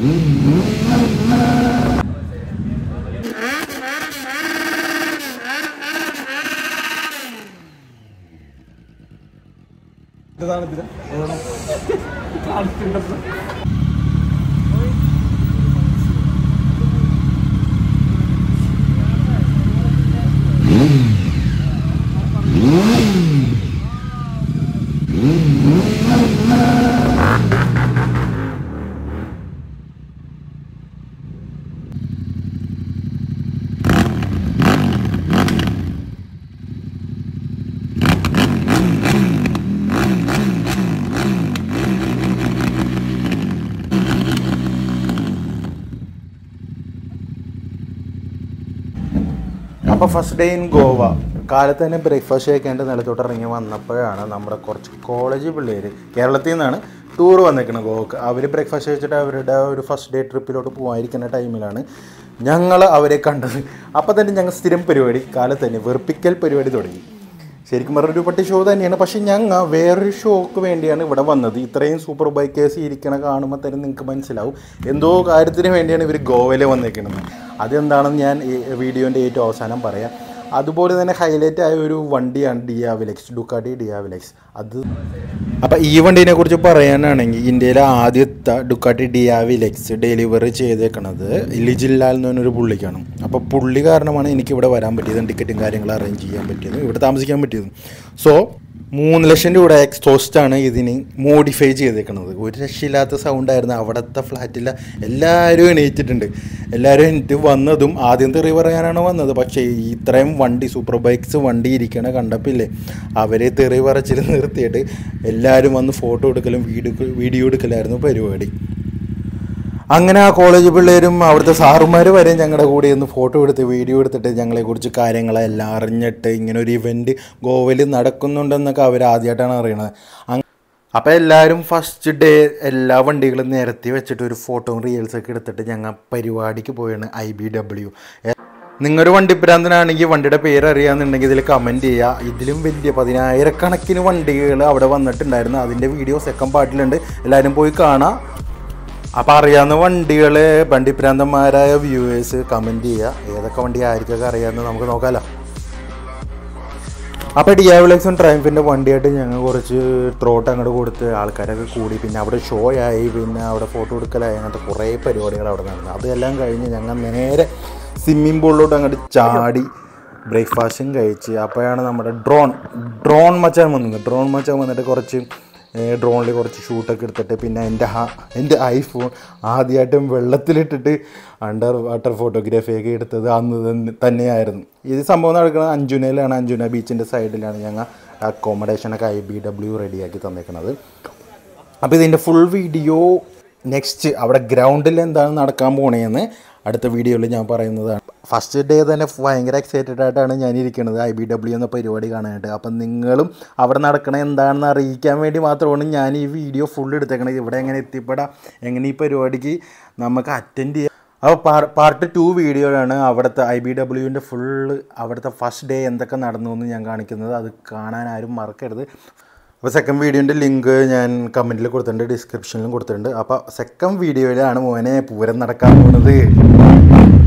അപ്പോൾ first day in Goa കാലത്ത് തന്നെ ബ്രേക്ക്ഫാസ്റ്റ് കഴിക്കേണ്ട നിലത്തോട്ട് ഇറങ്ങി വന്നപ്പോഴാണ് നമ്മുടെ കുറച്ച് കോളേജ് പിള്ളേർ കേരളത്തിൽ നിന്നാണ് ടൂർ വന്നേക്കുന്നത് ഗോവക്ക് അവർ ബ്രേക്ക്ഫാസ്റ്റ് കഴിച്ചിട്ട് അവരുടെ ഒരു ഫസ്റ്റ് ഡേ ട്രിപ്പിലോട്ട് പോകാതിരിക്കുന്ന ടൈമിലാണ് ഞങ്ങൾ അവരെ കണ്ടത് അപ്പോൾ തന്നെ ഞങ്ങൾ സ്ഥിരം പരിപാടി കാലത്ത് തന്നെ വെറുപ്പിക്കൽ പരിപാടി തുടങ്ങി ശരിക്കും പറഞ്ഞ ഒരു പട്ടി ഷോ തന്നെയാണ് പക്ഷെ ഞങ്ങൾ വേറൊരു ഷോക്ക് വേണ്ടിയാണ് ഇവിടെ വന്നത് ഇത്രയും സൂപ്പർ ബൈക്കേഴ്സ് ഇരിക്കണ കാണുമ്പോൾ തന്നെ നിങ്ങൾക്ക് മനസ്സിലാവും എന്തോ കാര്യത്തിന് വേണ്ടിയാണ് ഇവർ ഗോവയിൽ വന്നേക്കുന്നത് അതെന്താണെന്ന് ഞാൻ ഈ വീഡിയോൻ്റെ ഏറ്റവും അവസാനം പറയാം അതുപോലെ തന്നെ ഹൈലൈറ്റ് ആയ ഒരു വണ്ടിയാണ് ഡിയാവിലെക്സ് ഡുക്കാട്ടി ഡിയാവിലെക്സ് അത് അപ്പോൾ ഈ വണ്ടീനെ കുറിച്ച് പറയാനാണെങ്കിൽ ഇന്ത്യയിലെ ആദ്യത്തെ ഡുക്കാട്ടി ഡിയാവിലെക്സ് ഡെലിവറി ചെയ്തേക്കണത് ലിജില്ലാൽ എന്ന് പറഞ്ഞൊരു പുള്ളിക്കാണ് അപ്പോൾ പുള്ളി കാരണമാണ് എനിക്ക് ഇവിടെ വരാൻ പറ്റിയതും ടിക്കറ്റും കാര്യങ്ങളും അറേഞ്ച് ചെയ്യാൻ പറ്റിയതും ഇവിടെ താമസിക്കാൻ പറ്റിയതും സോ മൂന്ന് ലക്ഷം രൂപയുടെ എക്സോസ്റ്റാണ് ഇതിന് മോഡിഫൈ ചെയ്തേക്കുന്നത് ഒരു രക്ഷയില്ലാത്ത സൗണ്ടായിരുന്നു അവിടുത്തെ ഫ്ലാറ്റിൽ എല്ലാവരും എണീറ്റിട്ടുണ്ട് എല്ലാവരും എണീറ്റ് വന്നതും ആദ്യം തെറി പറയാനാണ് വന്നത് പക്ഷേ ഇത്രയും വണ്ടി സൂപ്പർ ബൈക്സ് വണ്ടി ഇരിക്കണ കണ്ടപ്പില്ലേ അവരെ തെറി പറച്ചിൽ നിർത്തിയിട്ട് എല്ലാവരും വന്ന് ഫോട്ടോ എടുക്കലും വീഡിയോ വീഡിയോ എടുക്കലായിരുന്നു പരിപാടി അങ്ങനെ ആ കോളേജ് പിള്ളേരും അവിടുത്തെ സാറുമാർ വരെ ഞങ്ങളുടെ കൂടെ ഒന്ന് ഫോട്ടോ എടുത്ത് വീഡിയോ എടുത്തിട്ട് ഞങ്ങളെക്കുറിച്ച് കാര്യങ്ങളെല്ലാം അറിഞ്ഞിട്ട് ഇങ്ങനെ ഒരു ഇവൻറ്റ് ഗോവയിൽ നടക്കുന്നുണ്ടെന്നൊക്കെ അവർ ആദ്യമായിട്ടാണ് അറിയണത് അങ് അപ്പോൾ എല്ലാവരും ഫസ്റ്റ് ഡേ എല്ലാ വണ്ടികളും നിരത്തി വെച്ചിട്ട് ഒരു ഫോട്ടോയും റീൽസൊക്കെ എടുത്തിട്ട് ഞങ്ങൾ പരിപാടിക്ക് പോയാണ് ഐ ബി ഡബ്ല്യു നിങ്ങളൊരു വണ്ടിപ്രാന്തനാണെങ്കിൽ വണ്ടിയുടെ പേര് അറിയാമെന്നുണ്ടെങ്കിൽ ഇതിൽ കമൻറ്റ് ചെയ്യുക ഇതിലും വലിയ പതിനായിരക്കണക്കിന് വണ്ടികൾ അവിടെ വന്നിട്ടുണ്ടായിരുന്നു അതിൻ്റെ വീഡിയോ സെക്കൻഡ് പാർട്ടിലുണ്ട് എല്ലാവരും പോയി കാണാം അപ്പോൾ അറിയാവുന്ന വണ്ടികൾ വണ്ടിപ്രാന്തന്മാരായ വ്യൂവേഴ്സ് കമൻറ്റ് ചെയ്യുക ഏതൊക്കെ വണ്ടി ആയിരിക്കൊക്കെ അറിയാമെന്ന് നമുക്ക് നോക്കാമല്ലോ അപ്പോൾ ഡിയാവിലെക്സും ട്രയംഫിൻ്റെ വണ്ടിയായിട്ട് ഞങ്ങൾ കുറച്ച് ത്രോട്ട് അങ്ങോട്ട് കൊടുത്ത് ആൾക്കാരൊക്കെ കൂടി പിന്നെ അവിടെ ഷോ ആയി പിന്നെ അവിടെ ഫോട്ടോ എടുക്കലായി അങ്ങനത്തെ കുറേ പരിപാടികൾ അവിടെ നടന്നു അതെല്ലാം കഴിഞ്ഞ് ഞങ്ങൾ നേരെ സ്വിമ്മിംഗ് പൂളിലോട്ട് അങ്ങോട്ട് ചാടി ബ്രേക്ക്ഫാസ്റ്റും കഴിച്ച് അപ്പോഴാണ് നമ്മുടെ ഡ്രോൺ ഡ്രോൺ മച്ചാൻ വന്നത് ഡ്രോൺ മച്ചാൻ വന്നിട്ട് കുറച്ച് ഡ്രോണിൽ കുറച്ച് ഷൂട്ടൊക്കെ എടുത്തിട്ട് പിന്നെ എൻ്റെ ഹാ എൻ്റെ ഐഫോൺ ആദ്യമായിട്ടും വെള്ളത്തിലിട്ടിട്ട് അണ്ടർ വാട്ടർ ഫോട്ടോഗ്രാഫിയൊക്കെ എടുത്തത് അന്ന് തന്നെ തന്നെയായിരുന്നു ഇത് സംഭവം നടക്കുന്നത് അഞ്ജുനയിലാണ് അഞ്ജുന ബീച്ചിൻ്റെ സൈഡിലാണ് ഞങ്ങൾ അക്കോമഡേഷനൊക്കെ ഐ ബി ഡബ്ല്യു റെഡിയാക്കി തന്നേക്കുന്നത് അപ്പോൾ ഇതിൻ്റെ ഫുൾ വീഡിയോ നെക്സ്റ്റ് അവിടെ ഗ്രൗണ്ടിൽ എന്താണ് നടക്കാൻ പോണേന്ന് അടുത്ത വീഡിയോയിൽ ഞാൻ പറയുന്നതാണ് ഫസ്റ്റ് ഡേ തന്നെ ഭയങ്കര എക്സൈറ്റഡ് ആയിട്ടാണ് ഞാൻ ഇരിക്കുന്നത് ഐ ബി ഡബ്ല്യു എന്ന പരിപാടി കാണാനായിട്ട് അപ്പം നിങ്ങളും അവിടെ നടക്കണ എന്താണെന്ന് അറിയിക്കാൻ വേണ്ടി മാത്രമാണ് ഞാൻ ഈ വീഡിയോ ഫുൾ എടുത്തേക്കണത് ഇവിടെ എങ്ങനെ എത്തിപ്പെടാം എങ്ങനെ ഈ പരിപാടിക്ക് നമുക്ക് അറ്റൻഡ് ചെയ്യാം അപ്പോൾ പാർ പാർട്ട് ടു വീഡിയോയിലാണ് അവിടുത്തെ ഐ ബി ഡബ്ല്യുവിൻ്റെ ഫുള്ള് അവിടുത്തെ ഫസ്റ്റ് ഡേ എന്തൊക്കെ നടന്നു എന്ന് ഞാൻ കാണിക്കുന്നത് അത് കാണാൻ ആരും മറക്കരുത് അപ്പോൾ സെക്കൻഡ് വീഡിയോൻ്റെ ലിങ്ക് ഞാൻ കമൻറ്റിൽ കൊടുത്തിട്ടുണ്ട് ഡിസ്ക്രിപ്ഷനിലും കൊടുത്തിട്ടുണ്ട് അപ്പോൾ സെക്കൻഡ് വീഡിയോയിലാണ് മോനെ പൂരം നടക്കാൻ പോകുന്നത്